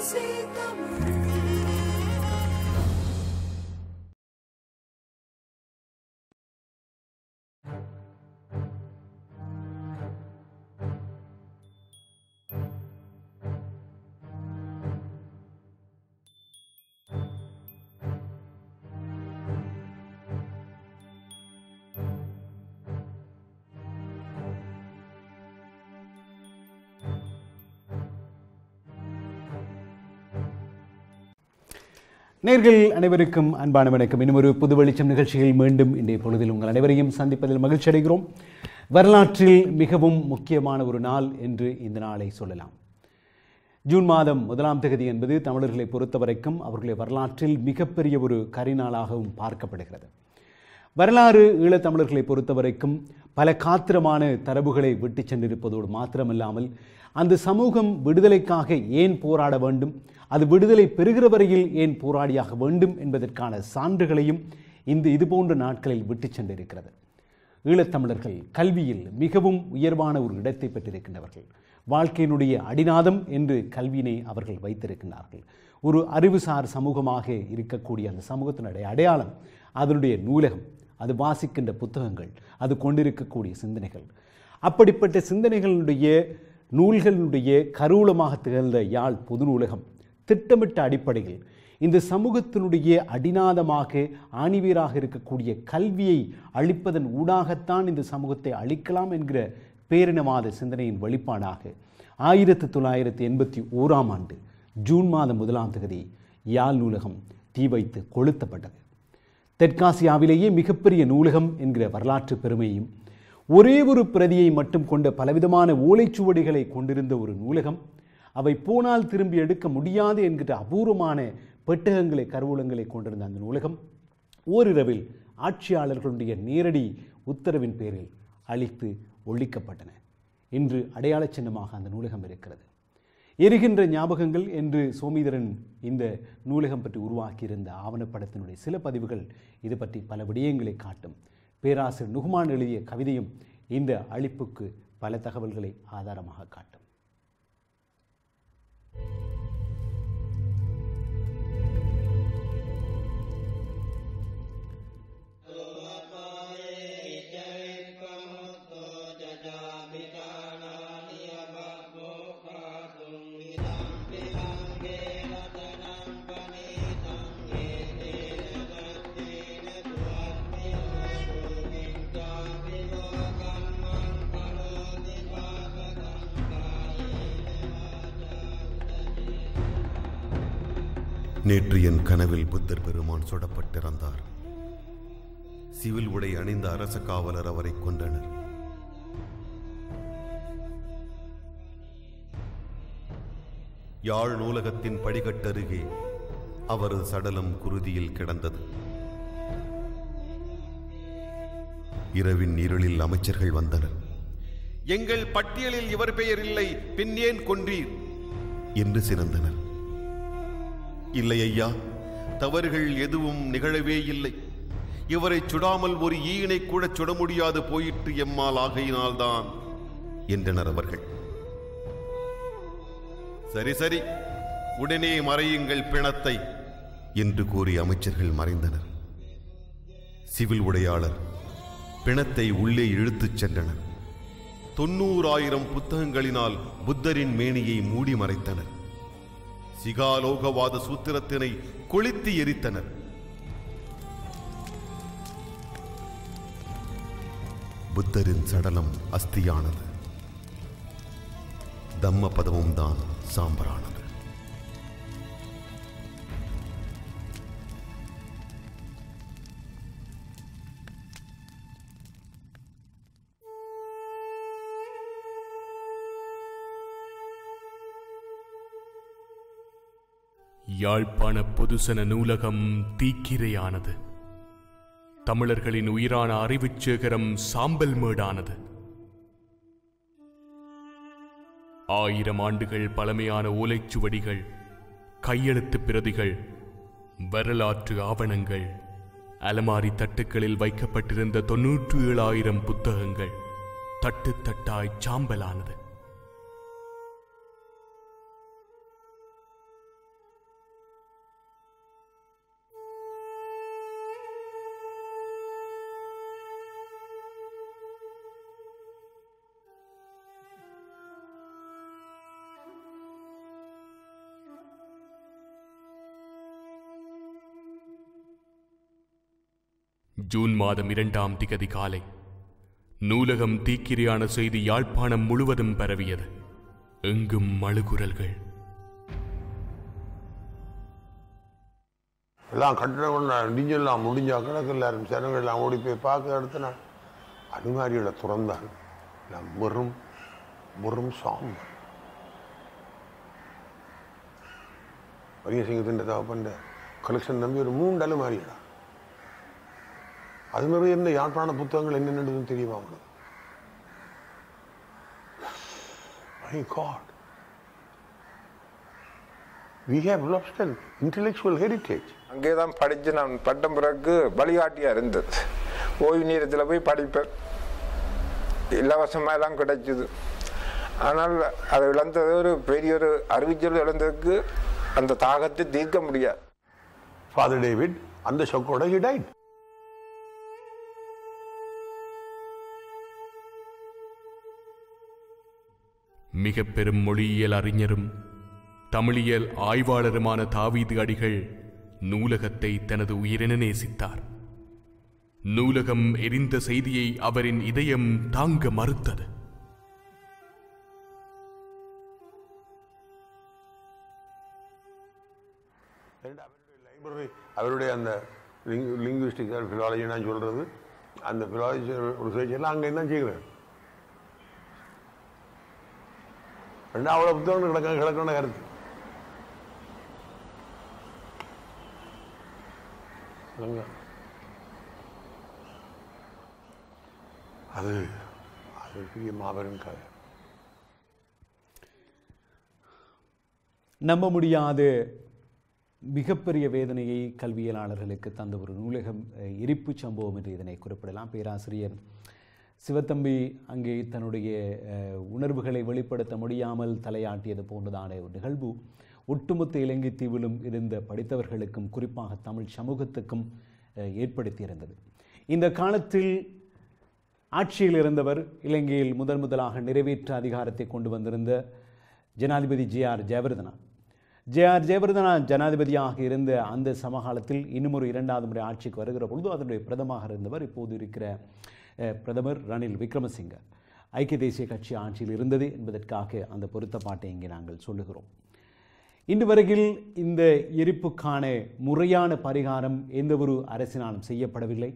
BBC Tamil நேர்கள் அனைவருக்கும் அன்பான வணக்கம் இன்னும் ஒரு புது வெளிச்சம் நிகழ்ச்சியில் மீண்டும் இன்றைய பொழுதில் உங்கள் அனைவரையும் சந்திப்பதில் மகிழ்ச்சி அடைகிறோம் வரலாற்றில் மிகவும் முக்கியமான ஒரு நாள் என்று இந்த நாளை சொல்லலாம் ஜூன் மாதம் முதலாம் தேதி என்பது தமிழர்களை பொறுத்தவரைக்கும் அவர்களுடைய வரலாற்றில் மிகப்பெரிய ஒரு கரிநாளாகவும் பார்க்கப்படுகிறது வரலாறு ஈழத்தமிழர்களை பொறுத்தவரைக்கும் பல காத்திரமான தரவுகளை விட்டு சென்றிருப்பதோடு மாத்திரமல்லாமல் அந்த சமூகம் விடுதலைக்காக ஏன் போராட வேண்டும் அது விடுதலை பெறுகிற வரையில் ஏன் போராடியாக வேண்டும் என்பதற்கான சான்றுகளையும் இந்த இதுபோன்ற நாட்களில் விட்டு சென்றிருக்கிறது ஈழத்தமிழர்கள் கல்வியில் மிகவும் உயர்வான ஒரு இடத்தை பெற்றிருக்கின்றவர்கள் வாழ்க்கையினுடைய அடிநாதம் என்று கல்வியினை அவர்கள் வைத்திருக்கின்றார்கள் ஒரு அறிவுசார் சமூகமாக இருக்கக்கூடிய அந்த சமூகத்தினுடைய அடையாளம் அதனுடைய நூலகம் அது வாசிக்கின்ற புத்தகங்கள் அது கொண்டிருக்கக்கூடிய சிந்தனைகள் அப்படிப்பட்ட சிந்தனைகளுடைய நூல்களுடைய கருவூலமாக திகழ்ந்த யாழ் பொது நூலகம் திட்டமிட்ட அடிப்படையில் இந்த சமூகத்தினுடைய அடிநாதமாக ஆணிவேராக இருக்கக்கூடிய கல்வியை அளிப்பதன் ஊடாகத்தான் இந்த சமூகத்தை அழிக்கலாம் என்கிற பேரினவாத சிந்தனையின் வெளிப்பாடாக ஆயிரத்தி தொள்ளாயிரத்தி எண்பத்தி ஓராம் ஆண்டு ஜூன் மாதம் முதலாம் தேதி யாழ் நூலகம் தீ வைத்து கொளுத்தப்பட்டது தெற்காசியாவிலேயே மிகப்பெரிய நூலகம் என்கிற வரலாற்று பெருமையும் ஒரே ஒரு பிரதியை மட்டும் கொண்ட பலவிதமான ஓலைச்சுவடிகளை கொண்டிருந்த ஒரு நூலகம் அவை போனால் திரும்பி எடுக்க முடியாது என்கிற அபூர்வமான பெட்டகங்களை கருவூலங்களை கொண்டிருந்த அந்த நூலகம் ஓரிரவில் ஆட்சியாளர்களுடைய நேரடி உத்தரவின் பேரில் அழித்து ஒழிக்கப்பட்டன இன்று அடையாள சின்னமாக அந்த நூலகம் இருக்கிறது எரிகின்ற ஞாபகங்கள் என்று சோமீதரன் இந்த நூலகம் பற்றி உருவாக்கியிருந்த ஆவணப்படத்தினுடைய சில பதிவுகள் இது பற்றி பல விடயங்களை காட்டும் பேராசிரியர் நுகுமான் எழுதிய கவிதையும் இந்த அழிப்புக்கு பல தகவல்களை ஆதாரமாக காட்டும் நேற்று என் கனவில் புத்தர் பெருமான் சுடப்பட்டிருந்தார் சிவில் உடை அணிந்த அரச காவலர் அவரை கொன்றனர் யாழ் நூலகத்தின் படிக்கட்டருகே அவரது சடலம் குருதியில் கிடந்தது இரவின் இருளில் அமைச்சர்கள் வந்தனர் எங்கள் பட்டியலில் இவர் பெயர் இல்லை பின் ஏன் கொன்றீர் என்று சிறந்தனர் இல்லை ஐயா தவறுகள் எதுவும் நிகழவே இல்லை இவரை சுடாமல் ஒரு ஈயினை கூட சுட முடியாது போயிற்று எம்மால் ஆகையினால்தான் என்றனர் அவர்கள் சரி சரி உடனே மறையுங்கள் பிணத்தை என்று கூறி அமைச்சர்கள் மறைந்தனர் சிவில் உடையாளர் பிணத்தை உள்ளே இழுத்துச் சென்றனர் தொண்ணூறாயிரம் புத்தகங்களினால் புத்தரின் மேனியை மூடி மறைத்தனர் சிகாலோகவாத சூத்திரத்தினை கொளித்து எரித்தனர் புத்தரின் சடலம் அஸ்தியானது தம்ம பதமும் தான் சாம்பரானது யாழ்ப்பாண பொதுசன நூலகம் தீக்கிரையானது தமிழர்களின் உயிரான அறிவுச் சேகரம் சாம்பல் மேடானது ஆயிரம் ஆண்டுகள் பழமையான ஓலைச்சுவடிகள் கையெழுத்து பிரதிகள் வரலாற்று ஆவணங்கள் அலமாரி தட்டுக்களில் வைக்கப்பட்டிருந்த தொன்னூற்று ஏழாயிரம் புத்தகங்கள் தட்டு தட்டாய் சாம்பலானது ஜூன் மாதம் இரண்டாம் திகதி காலை நூலகம் தீக்கிரையான செய்தி யாழ்ப்பாணம் முழுவதும் பரவியது எங்கும் மழுகுரல்கள் எல்லாம் கட்டிடம் கொண்டு இடிஞ்செல்லாம் முடிஞ்சா கிடக்கு எல்லாரும் ஜனங்கள் எல்லாம் ஓடி போய் பார்க்க அடுத்த நாள் அனுமாரியோட துறந்தான் எல்லாம் வெறும் வெறும் சாம்பல் வரியசிங்கத்தின் தகப்பண்ட கலெக்ஷன் நம்பி ஒரு மூன்று அலுமாரிடா அது மாதிரி இருந்த யாழ்ப்பாண புத்தகங்கள் என்னென்னு தெரியுமா உங்களுக்கு My God. We have lost an intellectual heritage. அங்கே தான் படித்து நான் பட்டம் பிறகு வழிகாட்டியாக இருந்தது ஓய்வு நேரத்தில் போய் படிப்பேன் இலவசமாக எல்லாம் கிடைச்சிது ஆனால் அதை இழந்தது ஒரு பெரிய ஒரு அறிவிச்சல் இழந்ததுக்கு அந்த தாகத்தை தீர்க்க முடியாது Father David, அந்த ஷொக்கோட he died. மிக பெரும் மொழியியல் அறிஞரும் தமிழியல் ஆய்வாளருமான தாவீது அடிகள் நூலகத்தை தனது உயிரென நேசித்தார் நூலகம் எரிந்த செய்தியை அவரின் இதயம் தாங்க மறுத்தது லைப்ரரி அவருடைய அந்த லிங்குவிஸ்டிக் ஃபிலாலஜி நான் சொல்றது அந்த ஃபிலாலஜி ரிசர்ச் எல்லாம் அங்கே தான் செய்கிறேன் ரெண்டு அவ்வளோ புத்தகம் கிடக்க கிடக்கணும் கருத்து சொல்லுங்க. அது அது பெரிய மாபெரும் கதை நம்ப முடியாத மிகப்பெரிய வேதனையை கல்வியலாளர்களுக்கு தந்த ஒரு நூலகம் அஹ், எரிப்புச் சம்பவம் என்று இதனை குறிப்பிடலாம் பேராசிரியர் சிவத்தம்பி அங்கே தன்னுடைய அஹ், உணர்வுகளை வெளிப்படுத்த முடியாமல் தலையாட்டியது போன்றதான ஒரு நிகழ்வு ஒட்டுமொத்த இலங்கை தீவிலும் இருந்த படித்தவர்களுக்கும் குறிப்பாக தமிழ் சமூகத்துக்கும் அஹ், ஏற்படுத்தியிருந்தது இந்த காலத்தில் ஆட்சியில் இருந்தவர் இலங்கையில் முதன் முதலாக நிறைவேற்ற அதிகாரத்தை கொண்டு வந்திருந்த ஜனாதிபதி J R Jayewardene J R Jayewardene ஜனாதிபதியாக இருந்த அந்த சமகாலத்தில் இன்னும் ஒரு இரண்டாவது முறை ஆட்சிக்கு வருகிற பொழுது அதனுடைய பிரதமாக இருந்தவர் இப்போது இருக்கிற அஹ், பிரதமர் ரணில் விக்ரமசிங்க ஐக்கிய தேசிய கட்சி ஆட்சியில் இருந்தது என்பதற்காக அந்த பொருத்தப்பாட்டை இங்கே நாங்கள் சொல்லுகிறோம் இன்று வரையில் இந்த எரிப்புக்கான முறையான பரிகாரம் எந்த ஒரு அரசினாலும் செய்யப்படவில்லை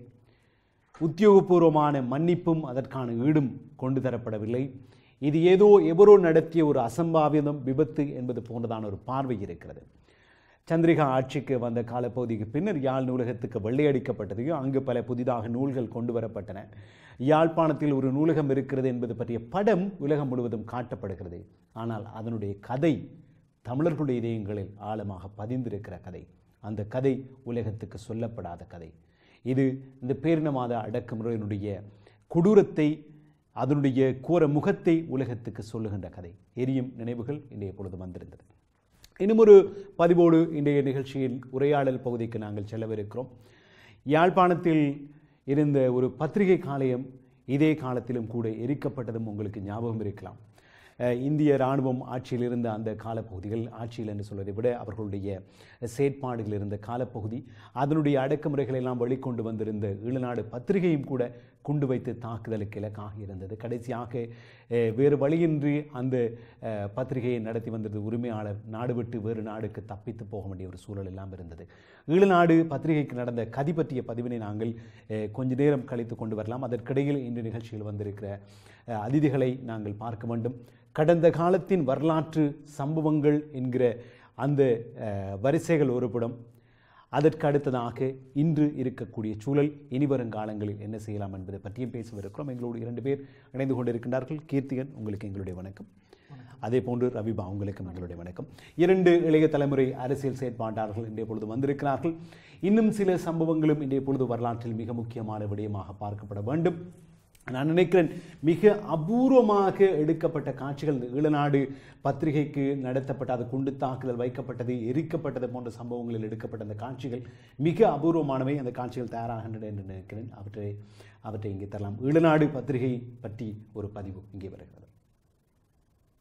உத்தியோகபூர்வமான மன்னிப்பும் அதற்கான ஈடும் கொண்டு தரப்படவில்லை இது ஏதோ எவரோ நடத்திய ஒரு அசம்பாவிதம் விபத்து என்பது போன்றதான ஒரு பார்வை இருக்கிறது சந்திரிகா ஆட்சிக்கு வந்த காலப்பகுதிக்கு பின்னர் யாழ் நூலகத்துக்கு வெள்ளையடிக்கப்பட்டது அங்கு பல புதிதாக நூல்கள் கொண்டு வரப்பட்டன யாழ்ப்பாணத்தில் ஒரு நூலகம் இருக்கிறது என்பது பற்றிய படம் உலகம் முழுவதும் காட்டப்படுகிறது ஆனால் அதனுடைய கதை தமிழர்களுடைய இதயங்களில் ஆழமாக பதிந்திருக்கிற கதை அந்த கதை உலகத்துக்கு சொல்லப்படாத கதை இது இந்த பேரினவாத அடக்குமுறையினுடைய கொடூரத்தை அதனுடைய கோர முகத்தை உலகத்துக்கு சொல்லுகின்ற கதை எரியும் நினைவுகள் இன்றைய பொழுது வந்திருந்தது இன்னும் ஒரு பதிவோடு இன்றைய நிகழ்ச்சியின் உரையாடல் பகுதிக்கு நாங்கள் செல்லவிருக்கிறோம் யாழ்ப்பாணத்தில் இருந்த ஒரு பத்திரிகை காலயம் இதே காலத்திலும் கூட எரிக்கப்பட்டதும் உங்களுக்கு ஞாபகம் இருக்கலாம் அஹ், இந்திய இராணுவம் ஆட்சியில் இருந்த அந்த காலப்பகுதிகள் ஆட்சியில் என்று சொல்வதை விட அவர்களுடைய செயற்பாடுகள் இருந்த காலப்பகுதி அதனுடைய அடக்குமுறைகளை எல்லாம் வெளிக்கொண்டு வந்திருந்த ஈழநாடு பத்திரிகையும் கூட குண்டு வைத்து தாக்குதலுக்கு இலக்காக இருந்தது கடைசியாக அஹ், வேறு வழியின்றி அந்த அஹ், பத்திரிகையை நடத்தி வந்தது உரிமையாளர் நாடு விட்டு வேறு நாடுக்கு தப்பித்து போக வேண்டிய ஒரு சூழல் எல்லாம் இருந்தது ஈழநாடு பத்திரிகைக்கு நடந்த கதி பற்றிய பதிவினை நாங்கள் அஹ், கொஞ்ச நேரம் கழித்து கொண்டு வரலாம் அதற்கிடையில் இந்த நிகழ்ச்சியில் வந்திருக்கிற அஹ், அதிதிகளை நாங்கள் பார்க்க வேண்டும் கடந்த காலத்தின் வரலாற்று சம்பவங்கள் என்கிற அந்த அஹ், வரிசைகள் ஒருபுறம் அதற்கு அடுத்ததாக இன்று இருக்கக்கூடிய சூழல் இனி வரும் காலங்களில் என்ன செய்யலாம் என்பதை பற்றியும் பேசவிருக்கிறோம் எங்களோடு இரண்டு பேர் இணைந்து கொண்டிருக்கின்றார்கள் கீர்த்திகன் உங்களுக்கு எங்களுடைய வணக்கம் அதே போன்று ரவிபா உங்களுக்கும் எங்களுடைய வணக்கம் இரண்டு இளைய தலைமுறை அரசியல் செயற்பாட்டாளர்கள் இன்றைய பொழுது வந்திருக்கிறார்கள் இன்னும் சில சம்பவங்களும் இன்றைய பொழுது வரலாற்றில் மிக முக்கியமான விடயமாக பார்க்கப்பட வேண்டும் நான் நினைக்கிறேன் மிக அபூர்வமாக எடுக்கப்பட்ட காட்சிகள் இந்த ஈழநாடு பத்திரிகைக்கு நடத்தப்பட்ட அது குண்டு தாக்குதல் வைக்கப்பட்டது எரிக்கப்பட்டது போன்ற சம்பவங்களில் எடுக்கப்பட்ட அந்த காட்சிகள் மிக அபூர்வமானவை அந்த காட்சிகள் தயாராகின்றன என்று நினைக்கிறேன் அவற்றை அவற்றை இங்கே தரலாம் ஈழநாடு பத்திரிகை பற்றி ஒரு பதிவு இங்கே வருகிறது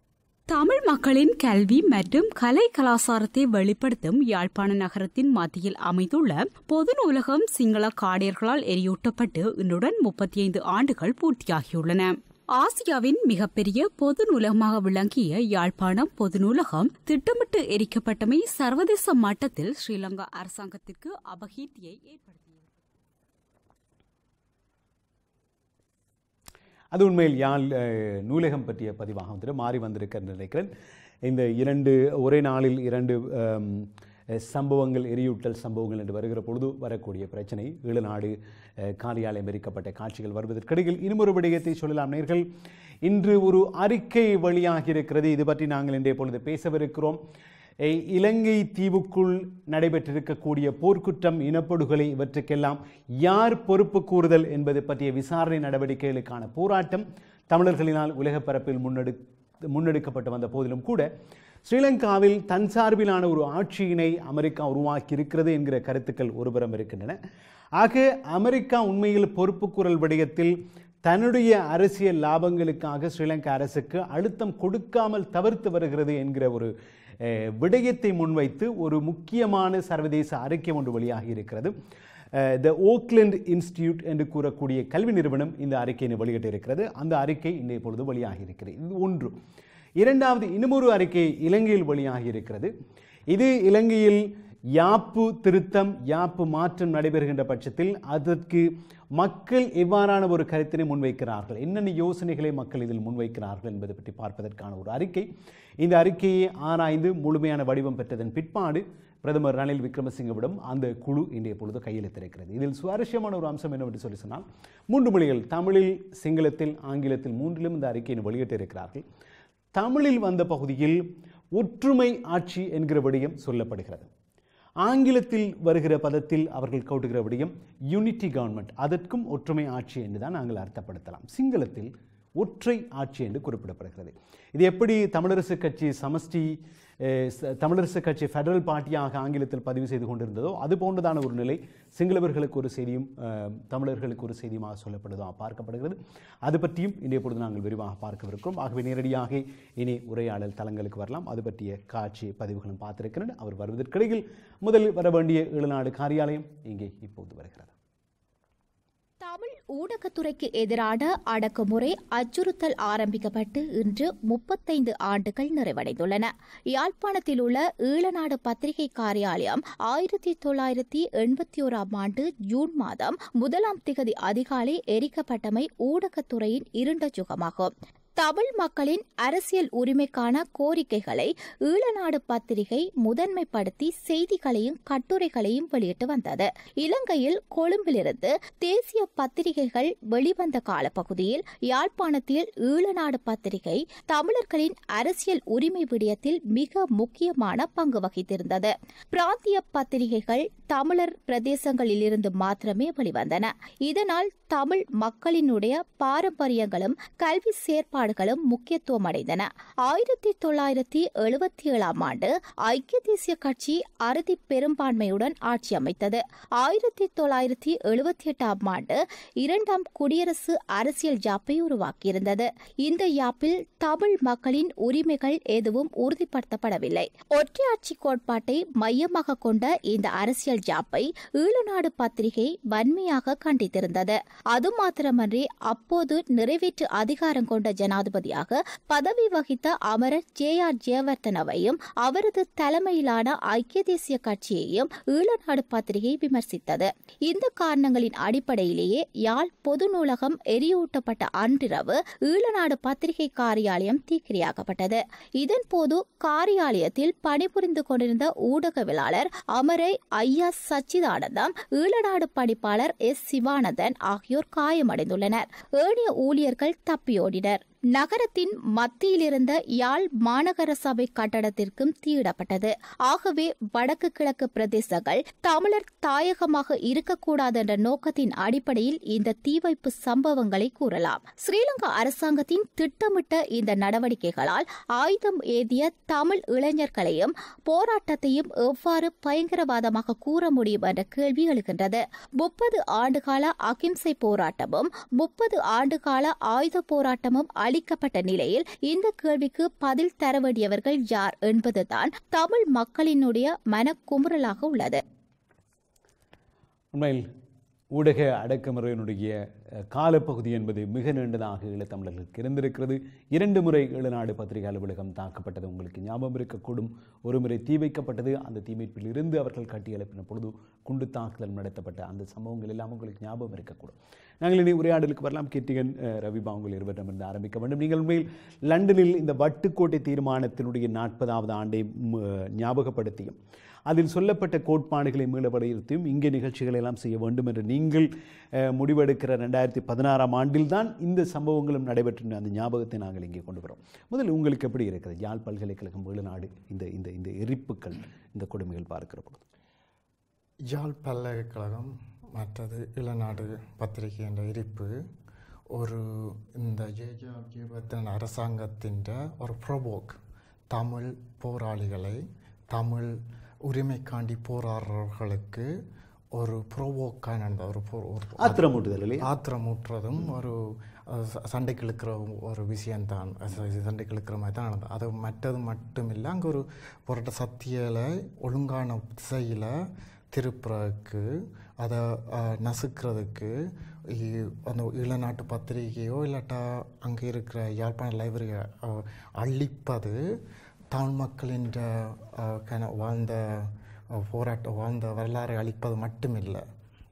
தமிழ் மக்களின் கல்வி மற்றும் கலை கலாசாரத்தை வெளிப்படுத்தும் யாழ்ப்பாண நகரத்தின் மத்தியில் அமைந்துள்ள பொது நூலகம் சிங்கள காடியர்களால் எரியூட்டப்பட்டு இன்றுடன் முப்பத்தி ஐந்து ஆண்டுகள் பூர்த்தியாகியுள்ளன ஆசியாவின் மிகப்பெரிய பொது நூலகமாக விளங்கிய யாழ்ப்பாணம் பொது நூலகம் திட்டமிட்டு எரிக்கப்பட்டமை சர்வதேச மட்டத்தில் ஸ்ரீலங்கா அரசாங்கத்திற்கு அபகீர்த்தியை ஏற்படுத்தியது அது உண்மையில் யாழ் அஹ், நூலகம் பற்றிய பதிவாக வந்துட்டு மாறி வந்திருக்கிறேன் நினைக்கிறேன் இந்த இரண்டு ஒரே நாளில் இரண்டு அம், அஹ், சம்பவங்கள் எரியூட்டல் சம்பவங்கள் என்று வருகிற பொழுது வரக்கூடிய பிரச்சனை ஈழநாடு அஹ், காரியாலயம் எரிக்கப்பட்ட காட்சிகள் வருவதற்கிடையில் இன்னுமொரு விடயத்தை சொல்லலாம் நேர்கள் இன்று ஒரு அறிக்கை வெளியாகி இருக்கிறது இது பற்றி நாங்கள் இன்றைய பொழுது பேசவிருக்கிறோம் எய், இலங்கை தீவுக்குள் நடைபெற்றிருக்கக்கூடிய போர்க்குற்றம் இனப்படுகொலை இவற்றுக்கெல்லாம் யார் பொறுப்பு கூறுதல் என்பது பற்றிய விசாரணை நடவடிக்கைகளுக்கான போராட்டம் தமிழர்களினால் உலகப் பரப்பில் முன்னெடு முன்னெடுக்கப்பட்டு வந்த போதிலும் கூட ஸ்ரீலங்காவில் தன் சார்பிலான ஒரு ஆட்சியினை அமெரிக்கா உருவாக்கி இருக்கிறது என்கிற கருத்துக்கள் ஒருபுறம் இருக்கின்றன ஆக அமெரிக்கா உண்மையில் பொறுப்புக்கூறல் விடயத்தில் தன்னுடைய அரசியல் லாபங்களுக்காக ஸ்ரீலங்கா அரசுக்கு அழுத்தம் கொடுக்காமல் தவிர்த்து வருகிறது என்கிற ஒரு அஹ், விடயத்தை முன்வைத்து ஒரு முக்கியமான சர்வதேச அறிக்கை ஒன்று வெளியாகி இருக்கிறது த ஓக்லண்ட் இன்ஸ்டிடியூட் என்று கூறக்கூடிய கல்வி நிறுவனம் இந்த அறிக்கையினை வெளியிட்டிருக்கிறது அந்த அறிக்கை இன்றைய பொழுது வெளியாகி இருக்கிறது இது ஒன்று இரண்டாவது இன்னுமொரு அறிக்கை இலங்கையில் வெளியாகி இருக்கிறது இது இலங்கையில் யாப்பு திருத்தம் யாப்பு மாற்றம் நடைபெறுகின்ற பட்சத்தில் அதற்கு மக்கள் எவ்வாறான ஒரு கருத்தினை முன்வைக்கிறார்கள் என்னென்ன யோசனைகளை மக்கள் இதில் முன்வைக்கிறார்கள் என்பது பற்றி பார்ப்பதற்கான ஒரு அறிக்கை இந்த அறிக்கையை ஆராய்ந்து முழுமையான வடிவம் பெற்றதன் பிற்பாடு பிரதமர் ரணில் விக்ரமசிங்கவிடம் அந்த குழு இன்றைய பொழுது கையெழுத்திருக்கிறது இதில் சுவாரஸ்யமான ஒரு அம்சம் என்னவென்று சொல்லி சொன்னால் மூன்று மொழிகள் தமிழில் சிங்களத்தில் ஆங்கிலத்தில் மூன்றிலும் இந்த அறிக்கையை வெளியிட்டிருக்கிறார்கள் தமிழில் வந்த பகுதியில் ஒற்றுமை ஆட்சி என்கிற விடயம் சொல்லப்படுகிறது ஆங்கிலத்தில் வருகிற பதத்தில் அவர்கள் கவுட்டுகிற விடயம் யூனிட்டி கவர்மெண்ட் அதற்கும் ஒற்றுமை ஆட்சி என்று தான் நாங்கள் அர்த்தப்படுத்தலாம் சிங்களத்தில் ஒற்றை ஆட்சி என்று குறிப்பிடப்படுகிறது இது எப்படி தமிழரசு கட்சி சமஷ்டி அஹ், ச- தமிழரசு கட்சி ஃபெடரல் பார்ட்டியாக ஆங்கிலத்தில் பதிவு செய்து கொண்டிருந்ததோ அது போன்றதான ஒரு நிலை சிங்களவர்களுக்கு ஒரு செய்தியும் அஹ், தமிழர்களுக்கு ஒரு செய்தியுமாக சொல்லப்படுவதாக பார்க்கப்படுகிறது அது பற்றியும் இன்றைய பொழுது நாங்கள் விரிவாக பார்க்கவிருக்கிறோம் ஆகவே நேரடியாக இனி உரையாடல் தளங்களுக்கு வரலாம் அது பற்றிய காட்சி பதிவுகளும் பார்த்திருக்கிறேன் அவர் வருவதற்கிடையில் முதலில் வர வேண்டிய ஈழநாடு காரியாலயம் இங்கே இப்போது வருகிறது தமிழ் ஊடகத்துறைக்கு எதிரான அடக்குமுறை அச்சுறுத்தல் ஆரம்பிக்கப்பட்டு இன்று முப்பத்தைந்து ஆண்டுகள் நிறைவடைந்துள்ளன யாழ்ப்பாணத்தில் உள்ள ஈழநாடு பத்திரிகை காரியாலயம் ஆயிரத்தி தொள்ளாயிரத்தி எண்பத்தி ஓராம் ஆண்டு ஜூன் மாதம் முதலாம் திகதி அதிகாலை எரிக்கப்பட்டமை ஊடகத்துறையின் இருண்ட சுகமாகும் தமிழ் மக்களின் அரசியல் உரிமைக்கான கோரிக்கைகளை ஈழநாடு பத்திரிகை முதன்மைப்படுத்தி செய்திகளையும் கட்டுரைகளையும் வெளியிட்டு வந்தது இலங்கையில் கொழும்பிலிருந்து தேசிய பத்திரிகைகள் வெளிவந்த காலப்பகுதியில் யாழ்ப்பாணத்தில் ஈழநாடு பத்திரிகை தமிழர்களின் அரசியல் உரிமை விடயத்தில் மிக முக்கியமான பங்கு வகித்திருந்தது பிராந்திய பத்திரிகைகள் தமிழர் பிரதேசங்களிலிருந்து மாத்திரமே வெளிவந்தன இதனால் தமிழ் மக்களினுடைய பாரம்பரியங்களும் கல்வி செயற்பாடுகளும் முக்கியத்துவம் அடைந்தன ஆயிரத்தி தொள்ளாயிரத்தி எழுபத்தி ஏழாம் ஆண்டு ஐக்கிய தேசிய கட்சி அறுதி பெரும்பான்மையுடன் ஆட்சி அமைத்தது ஆயிரத்தி தொள்ளாயிரத்தி எழுபத்தி எட்டாம் ஆண்டு இரண்டாம் குடியரசு அரசியல் யாப்பை உருவாக்கியிருந்தது இந்த யாப்பில் தமிழ் மக்களின் உரிமைகள் எதுவும் உறுதிப்படுத்தப்படவில்லை ஒற்றையாட்சி கோட்பாட்டை மையமாக கொண்ட இந்த அரசியல் ஜாப்பை ஈழநாடு பத்திரிகை வன்மையாக கண்டித்திருந்தது அது மாத்திரமன்றி அப்போது நிறைவேற்று அதிகாரம் கொண்ட ஜனாதிபதியாக பதவி வகித்த அமரர் ஜே ஆர் ஜெயவர்தனவையும் அவரது தலைமையிலான ஐக்கிய தேசிய கட்சியையும் ஈழநாடு பத்திரிகை விமர்சித்தது இந்த காரணங்களின் அடிப்படையிலேயே யாழ் பொது நூலகம் எரியூட்டப்பட்ட அன்றிரவு ஈழநாடு பத்திரிகை காரியாலயம் தீக்கிரையாக்கப்பட்டது இதன்போது காரியாலயத்தில் பணிபுரிந்து கொண்டிருந்த ஊடகவியலாளர் அமரை ஐயா சச்சிதானந்தம் ஈழநாடு பணிப்பாளர் எஸ் சிவானந்தன் ஆகியோர் காயமடைந்துள்ளனர் ஏனைய ஊழியர்கள் தப்பியோடினர் நகரத்தின் மத்தியிலிருந்த யாழ் மாநகர சபை கட்டடத்திற்கும் தீயிடப்பட்டது ஆகவே வடக்கு கிழக்கு பிரதேசங்கள் தமிழர் தாயகமாக இருக்கக்கூடாது என்ற நோக்கத்தின் அடிப்படையில் இந்த தீ வைப்பு சம்பவங்களை கூறலாம் ஸ்ரீலங்கா அரசாங்கத்தின் திட்டமிட்ட இந்த நடவடிக்கைகளால் ஆயுதம் ஏந்திய தமிழ் இளைஞர்களையும் போராட்டத்தையும் எவ்வாறு பயங்கரவாதமாக கூற முடியும் என்ற கேள்வி எழுகின்றது முப்பது ஆண்டுகால அகிம்சை போராட்டமும் முப்பது ஆண்டுகால ஆயுத போராட்டமும் அளிக்கப்பட்ட நிலையில் இந்த கேள்விக்கு பதில் தர வேண்டியவர்கள் யார் என்பதுதான் தமிழ் மக்களினுடைய மனக்குமுறலாக உள்ளது உண்மையில் ஊடக அடக்குமுறையினுடைய அஹ், காலப்பகுதி என்பது மிக நீண்டதாக ஈழத்தமிழர்களுக்கு இருந்திருக்கிறது இரண்டு முறை ஈழநாடு பத்திரிகை அலுவலகம் தாக்கப்பட்டது உங்களுக்கு ஞாபகம் இருக்கக்கூடும் ஒரு முறை தீ வைக்கப்பட்டது அந்த தீமைப்பில் இருந்து அவர்கள் கட்டி எழுப்பின பொழுது குண்டு தாக்குதல் நடத்தப்பட்ட அந்த சம்பவங்கள் எல்லாம் உங்களுக்கு ஞாபகம் இருக்கக்கூடும் நாங்கள் இனி உரையாடலுக்கு வரலாம் கீர்த்திகன் அஹ், ரவிபா உங்கள் இருவரிடமிருந்து ஆரம்பிக்க வேண்டும் நீங்கள் உண்மையில் லண்டனில் இந்த வட்டுக்கோட்டை தீர்மானத்தினுடைய நாற்பதாவது ஆண்டை ம், ஞாபகப்படுத்தியும் அதில் சொல்லப்பட்ட கோட்பாடுகளை மீள வலியுறுத்தியும் இங்கே நிகழ்ச்சிகளை எல்லாம் செய்ய வேண்டும் என்று நீங்கள் அஹ், முடிவெடுக்கிற ரெண்டாயிரத்தி பதினாறாம் ஆண்டில் தான் இந்த சம்பவங்களும் நடைபெற்ற அந்த ஞாபகத்தை நாங்கள் இங்கே கொண்டு வரோம் முதல்ல உங்களுக்கு எப்படி இருக்கிறது யாழ் பல்கலைக்கழகம் வெளிநாடு இந்த இந்த இந்த எரிப்புகள் இந்த கொடுமைகள் பார்க்கிற பொழுது யாழ் பல்கலைக்கழகம் மற்றது இளநாடு பத்திரிகை என்ற இருப்பு ஒரு இந்த ஜேஜாபத்தின் அரசாங்கத்தின் ஒரு ப்ரோபோக் தமிழ் போராளிகளை தமிழ் உரிமைக்காண்டி போராடுறவர்களுக்கு ஒரு ப்ரோவோக்கான அந்த ஒரு போ- ஒரு ஆத்திரமூட்டுதல் இல்லையா ஆத்திரமூட்டுறதும் ஒரு அஹ், ச- சண்டைக்கு இழுக்கிற ஒரு விஷயம்தான் ச- இது சண்டைக்கு இழுக்கிற மாதிரி தான் நடந்தது அது மற்றது மட்டும் இல்லை அங்கே ஒரு புரட்ட சத்தியலை ஒழுங்கான திசையில் திருப்புறதுக்கு அதை அஹ், நசுக்கிறதுக்கு இ- அந்த ஈழநாட்டு பத்திரிகையோ இல்லாட்டா அங்கே இருக்கிற யாழ்ப்பாண லைப்ரரியை அழிப்பது தமிழ் மக்களின் அஹ், கன- வாழ்ந்த அஹ், போராட்ட வாழ்ந்த வரலாறை அழிப்பது மட்டுமில்லை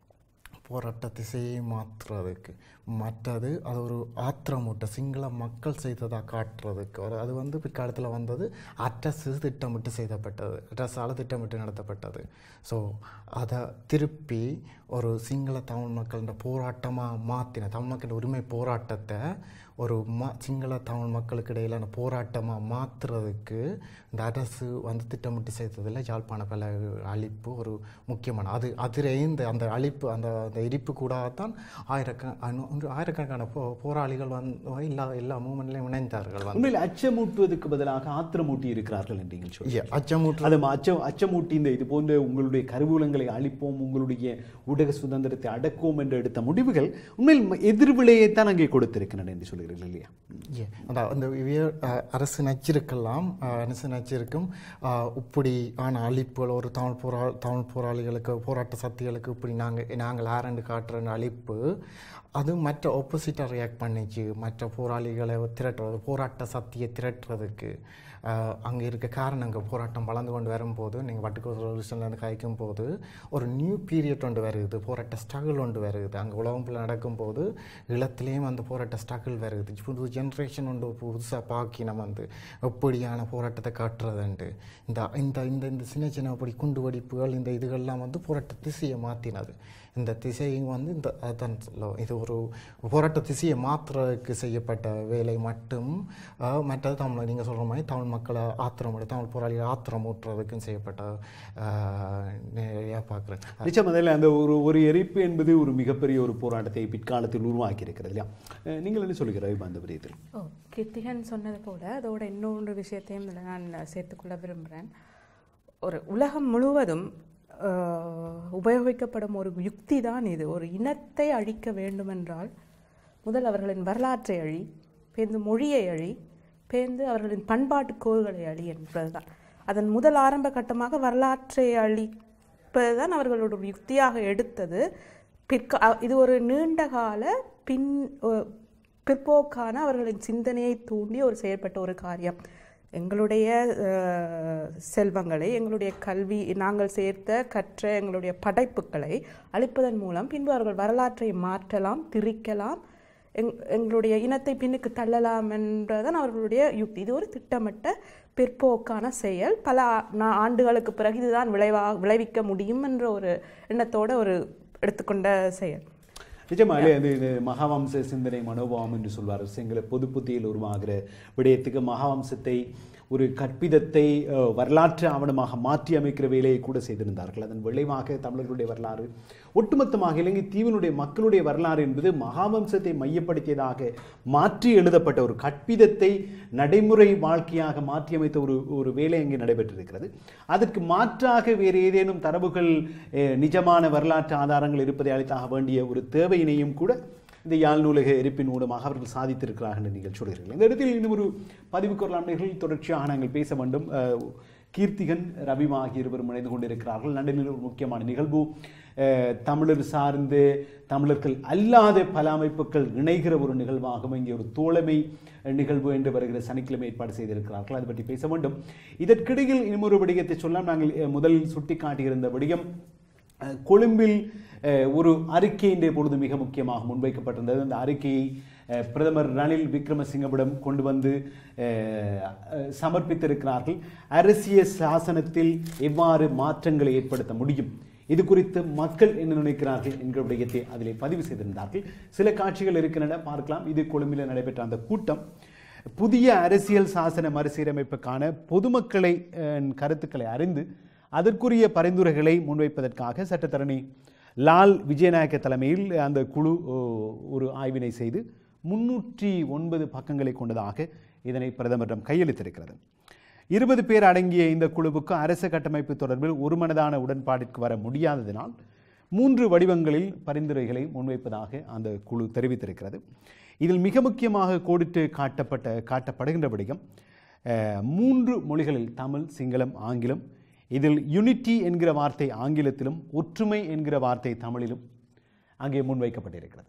போராட்ட திசையை மாற்றுறதுக்கு மற்றது அது ஒரு ஆத்திரமூட்ட சிங்கள மக்கள் செய்ததாக காட்டுறதுக்கு ஒரு அது வந்து பிற்காலத்தில் வந்தது அரசு திட்டமிட்டு செய்தப்பட்டது அரசால் திட்டமிட்டு நடத்தப்பட்டது ஸோ அதை திருப்பி ஒரு சிங்கள தமிழ் மக்களோட போராட்டமாக மாற்றின தமிழ் மக்களின் உரிமை போராட்டத்தை ஒரு மா சிங்கள தமிழ் மக்களுக்கு இடையிலான போராட்டமாக மாற்றுறதுக்கு இந்த அரசு வந்து திட்டமிட்டு செய்ததில் யாழ்ப்பாண பல அழிப்பு ஒரு முக்கியமான அது அதிலே இந்த அந்த அழிப்பு அந்த அந்த எரிப்பு கூடத்தான் ஆயிரக்க அனு- ஒன்று ஆயிரக்கணக்கான போ போராளிகள் வந்து எல்லா எல்லா மூமெண்ட்லையும் இணைந்தார்கள் வந்து உண்மையில் அச்சமூட்டுவதற்கு பதிலாக ஆத்திரமூட்டி இருக்கிறார்கள் என்று நீங்கள் சொல்லுங்கள் Yeah, அச்சமூற்று அது அச்சம் அச்சமூட்டி இந்த இது போன்ற உங்களுடைய கருவூலங்களை அழிப்போம் உங்களுடைய ஊடக சுதந்திரத்தை அடக்குவோம் என்று எடுத்த முடிவுகள் உண்மையில் ம- எதிர்விளையைத்தான் அங்கே கொடுத்திருக்கின்றன என்று சொல்கிறீர்கள் இல்லையா Yeah. அதான் அந்த இவ்விய- அஹ், அரசு நச்சிருக்கலாம் அஹ், அரசு நச்சிருக்கும் அஹ், இப்படி ஆன அழிப்புகள் ஒரு தமிழ் போரா தமிழ் போராளிகளுக்கு போராட்ட சக்திகளுக்கு இப்படி நாங்கள் நாங்கள் ஆரண்டு காட்டுற அழிப்பு அது மற்ற ஆப்போசிட்டாக ரியாக்ட் பண்ணிச்சு மற்ற போராளிகளை திரட்டுறது போராட்ட சக்தியை திரட்டுறதுக்கு அங்கே இருக்க காரணங்கள் போராட்டம் வளர்ந்து கொண்டு வரும்போது நீங்கள் வட்டுக்கோ சொல்யூஷன்லேருந்து கழிக்கும் போது ஒரு நியூ பீரியட் ஒன்று வருது போராட்ட ஸ்ட்ரகிள் ஒன்று வருது அங்கே உலகம் ஃபுல்லாக நடக்கும்போது இளத்திலேயும் அந்த போராட்ட ஸ்ட்ரகிள் வருது புது ஜென்ரேஷன் ஒன்று புதுசாக பாக்கி நம்ம வந்து எப்படியான போராட்டத்தை காட்டுறதுண்டு இந்த இந்த இந்த இந்த சின்ன சின்ன அப்படி குண்டு வெடிப்புகள் இந்த இதுகள்லாம் வந்து போராட்ட திசையை மாற்றினது இந்த திசையும் வந்து இந்த அதான் சொல்ல- இது ஒரு போராட்ட திசையை மாற்றுறதுக்கு செய்யப்பட்ட வேலை மட்டும் அஹ், மற்றது தமிழ் நீங்கள் சொல்கிற மாதிரி தமிழ் மக்களை ஆத்திரம் தமிழ் போராளிகளை ஆத்திரம் ஊட்டுறதுக்கும் செய்யப்பட்ட நிறையா பார்க்குறேன் நிச்சயம் அதில் அந்த ஒரு ஒரு எரிப்பு என்பது ஒரு மிகப்பெரிய ஒரு போராட்டத்தை பிற்காலத்தில் உருவாக்கி இருக்கிறது இல்லையா அஹ் நீங்கள் என்ன சொல்லுகிறாய் அந்த விடயத்தில் ஓ கிருத்திகன் சொன்னது போல அதோட இன்னொரு விஷயத்தையும் இதில் நான் சேர்த்துக்கொள்ள விரும்புகிறேன் ஒரு உலகம் முழுவதும் ஆஹ், உபயோகிக்கப்படும் ஒரு யுக்தி தான் இது ஒரு இனத்தை அழிக்க வேண்டுமென்றால் முதல் அவர்களின் வரலாற்றை அழி பேர்ந்து மொழியை அழி பேர்ந்து அவர்களின் பண்பாட்டு கோள்களை அழி என்பதுதான் அதன் முதல் ஆரம்ப கட்டமாக வரலாற்றை அழிப்பதுதான் அவர்களோட ஒரு யுக்தியாக எடுத்தது பிற்கா அ- இது ஒரு நீண்ட கால பின் ஒ- பிற்போக்கான அவர்களின் சிந்தனையை தூண்டி ஒரு செயற்பட்ட ஒரு காரியம் எங்களுடைய அஹ், செல்வங்களை எங்களுடைய கல்வி நாங்கள் சேர்த்த கற்ற எங்களுடைய படைப்புகளை அழிப்பதன் மூலம் பின்பு அவர்கள் வரலாற்றை மாற்றலாம் திரிக்கலாம் எங் எங்களுடைய இனத்தை பின்னுக்கு தள்ளலாம் என்றதான் அவர்களுடைய யுக்தி இது ஒரு திட்டமிட்ட பிற்போக்கான செயல் பல ஆ- நா- ஆண்டுகளுக்கு பிறகு இதுதான் விளைவா விளைவிக்க முடியும் என்ற ஒரு எண்ணத்தோட ஒரு எடுத்துக்கொண்ட செயல் நிஜமாலே அது இது மகாவம்ச சிந்தனை மனோபாவம் என்று சொல்வார் சிங்கள பொது புத்தியில் உருவாகிற விடயத்துக்கு மகாவம்சத்தை ஒரு கற்பிதத்தை அஹ், வரலாற்று ஆவணமாக மாற்றி அமைக்கிற வேலையை கூட செய்திருந்தார்கள் அதன் விளைவாக தமிழர்களுடைய வரலாறு ஒட்டுமொத்தமாக இலங்கை தீவினுடைய மக்களுடைய வரலாறு என்பது மகாவம்சத்தை மையப்படுத்தியதாக மாற்றி எழுதப்பட்ட ஒரு கற்பிதத்தை நடைமுறை வாழ்க்கையாக மாற்றி அமைத்த ஒரு ஒரு வேலை அங்கே நடைபெற்றிருக்கிறது அதற்கு மாற்றாக வேறு ஏதேனும் தரவுகள் அஹ், நிஜமான வரலாற்று ஆதாரங்கள் இருப்பதை அளித்தாக வேண்டிய ஒரு தேவையினையும் கூட இந்த யாழ் நூலக எரிப்பின் ஊடமாக அவர்கள் சாதித்திருக்கிறார்கள் என்று நீங்கள் சொல்கிறீர்கள் இந்த இடத்தில் இன்னும் ஒரு பதிவுக்கு வரலாம் நேயர்கள் தொடர்ச்சியாக நாங்கள் பேச வேண்டும் அஹ், கீர்த்திகன் ரவிமா ஆகிய இருவரும் இணைந்து கொண்டிருக்கிறார்கள் லண்டனில் ஒரு முக்கியமான நிகழ்வு அஹ், தமிழர் சார்ந்து தமிழர்கள் அல்லாத பல அமைப்புகள் இணைகிற ஒரு நிகழ்வாகவும் இங்கே ஒரு தோழமை நிகழ்வு என்று வருகிற சனிக்கிழமை ஏற்பாடு செய்திருக்கிறார்கள் அது பற்றி பேச வேண்டும் இதற்கிடையில் இன்னும் ஒரு விடயத்தை சொல்லலாம் நாங்கள் அஹ், முதலில் சுட்டிக்காட்டியிருந்த விடயம் அஹ், கொழும்பில் அஹ், ஒரு அறிக்கை இன்றைய பொழுது மிக முக்கியமாக முன்வைக்கப்பட்டிருந்தது அந்த அறிக்கையை அஹ், பிரதமர் ரணில் விக்ரமசிங்கவிடம் கொண்டு வந்து அஹ், அஹ், சமர்ப்பித்திருக்கிறார்கள் அரசியல் சாசனத்தில் எவ்வாறு மாற்றங்களை ஏற்படுத்த முடியும் இது குறித்து மக்கள் என்ன நினைக்கிறார்கள் என்கிற விடயத்தை அதிலே பதிவு செய்திருந்தார்கள் சில காட்சிகள் இருக்கின்றன பார்க்கலாம் இது கொழும்பில் நடைபெற்ற அந்த கூட்டம் புதிய அரசியல் சாசன மறுசீரமைப்புக்கான பொதுமக்களை அஹ், கருத்துக்களை அறிந்து அதற்குரிய பரிந்துரைகளை முன்வைப்பதற்காக சட்டத்தரணி லால் விஜயநாயக்க தலைமையில் அந்த குழு ஓ, ஒரு ஆய்வினை செய்து முன்னூற்றி ஒன்பது பக்கங்களை கொண்டதாக இதனை பிரதமரிடம் கையளித்திருக்கிறது இருபது பேர் அடங்கிய இந்த குழுவுக்கு அரச கட்டமைப்பு தொடர்பில் ஒருமனதான உடன்பாட்டிற்கு வர முடியாததினால் மூன்று வடிவங்களில் பரிந்துரைகளை முன்வைப்பதாக அந்த குழு தெரிவித்திருக்கிறது இதில் மிக முக்கியமாக கோடிட்டு காட்டப்பட்ட காட்டப்படுகின்ற விடயம் அஹ், மூன்று மொழிகளில் தமிழ் சிங்களம் ஆங்கிலம் இதில் யூனிட்டி என்கிற வார்த்தை ஆங்கிலத்திலும் ஒற்றுமை என்கிற வார்த்தை தமிழிலும் அங்கே முன்வைக்கப்பட்டிருக்கிறது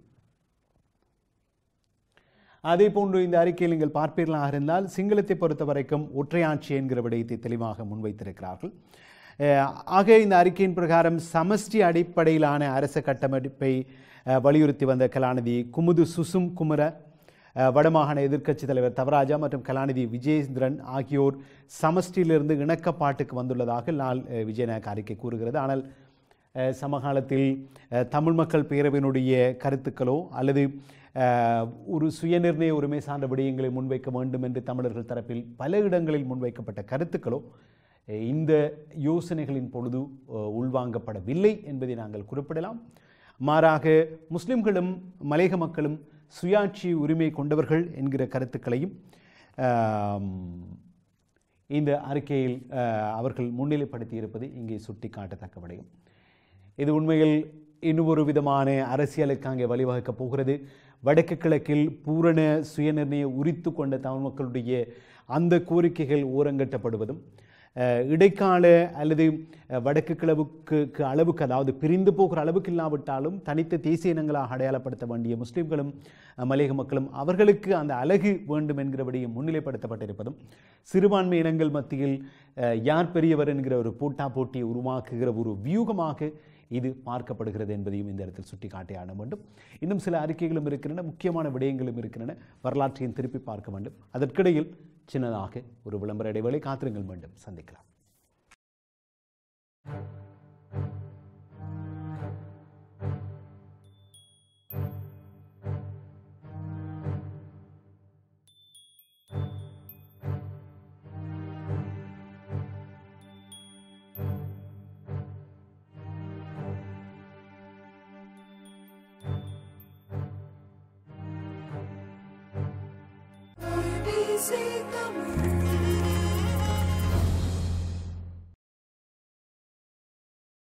அதே போன்று இந்த அறிக்கையில் நீங்கள் பார்ப்பீர்களாக இருந்தால் சிங்களத்தை பொறுத்த வரைக்கும் ஒற்றையாட்சி என்கிற விடயத்தை தெளிவாக முன்வைத்திருக்கிறார்கள் அஹ், ஆக இந்த அறிக்கையின் பிரகாரம் சமஷ்டி அடிப்படையிலான அரச கட்டமைப்பை அஹ், வலியுறுத்தி வந்த கலாநிதி குமுது சுசும் குமர அஹ், வடமாகாண எதிர்க்கட்சி தலைவர் தவராஜா மற்றும் கலாநிதி விஜயேந்திரன் ஆகியோர் சமஷ்டியிலிருந்து இணக்கப்பாட்டுக்கு வந்துள்ளதாக லால் அஹ், விஜயநாயக் அறிக்கை கூறுகிறது ஆனால் அஹ், சமகாலத்தில் அஹ், தமிழ் மக்கள் பேரவையினுடைய கருத்துக்களோ அல்லது அஹ், ஒரு சுயநிர்ணய உரிமை சார்ந்த விடயங்களை முன்வைக்க வேண்டும் என்று தமிழர்கள் தரப்பில் பல இடங்களில் முன்வைக்கப்பட்ட கருத்துக்களோ அஹ், இந்த யோசனைகளின் பொழுது அஹ், உள்வாங்கப்படவில்லை என்பதை நாங்கள் குறிப்பிடலாம் மாறாக முஸ்லிம்களும் மலையக மக்களும் சுயாட்சி உரிமை கொண்டவர்கள் என்கிற கருத்துக்களையும் ஆம், இந்த அறிக்கையில் அஹ், அவர்கள் முன்னிலைப்படுத்தி இருப்பது இங்கே சுட்டிக்காட்டத்தக்க விடயம் இது உண்மையில் இன்னும் ஒரு விதமான அரசியலுக்கு அங்கே வழிவகுக்கப் போகிறது வடக்கு கிழக்கில் பூரண சுயநிர்ணய உரித்து கொண்ட தமிழ் மக்களுடைய அந்த கோரிக்கைகள் ஓரங்கட்டப்படுவதும் அஹ், இடைக்கால அல்லது அஹ், வடக்கு கிழவுக்கு க்கு அளவுக்கு அதாவது பிரிந்து போகிற அளவுக்கு இல்லாவிட்டாலும் தனித்த தேசிய இனங்களாக அடையாளப்படுத்த வேண்டிய முஸ்லிம்களும் அஹ், மலையக மக்களும் அவர்களுக்கு அந்த அழகு வேண்டும் என்கிறபடியும் முன்னிலைப்படுத்தப்பட்டிருப்பதும் சிறுபான்மை இனங்கள் மத்தியில் அஹ், யார் பெரியவர் என்கிற ஒரு போட்டா போட்டியை உருவாக்குகிற ஒரு வியூகமாக இது பார்க்கப்படுகிறது என்பதையும் இந்த இடத்தில் சுட்டிக்காட்டியாட வேண்டும் இன்னும் சில அறிக்கைகளும் இருக்கின்றன முக்கியமான விடயங்களும் இருக்கின்றன வரலாற்றையும் திருப்பி பார்க்க வேண்டும் அதற்கிடையில் சின்னதாக ஒரு விளம்பர இடைவேளை காத்திருங்கள் மீண்டும் சந்திக்கலாம் ABC தமிழ்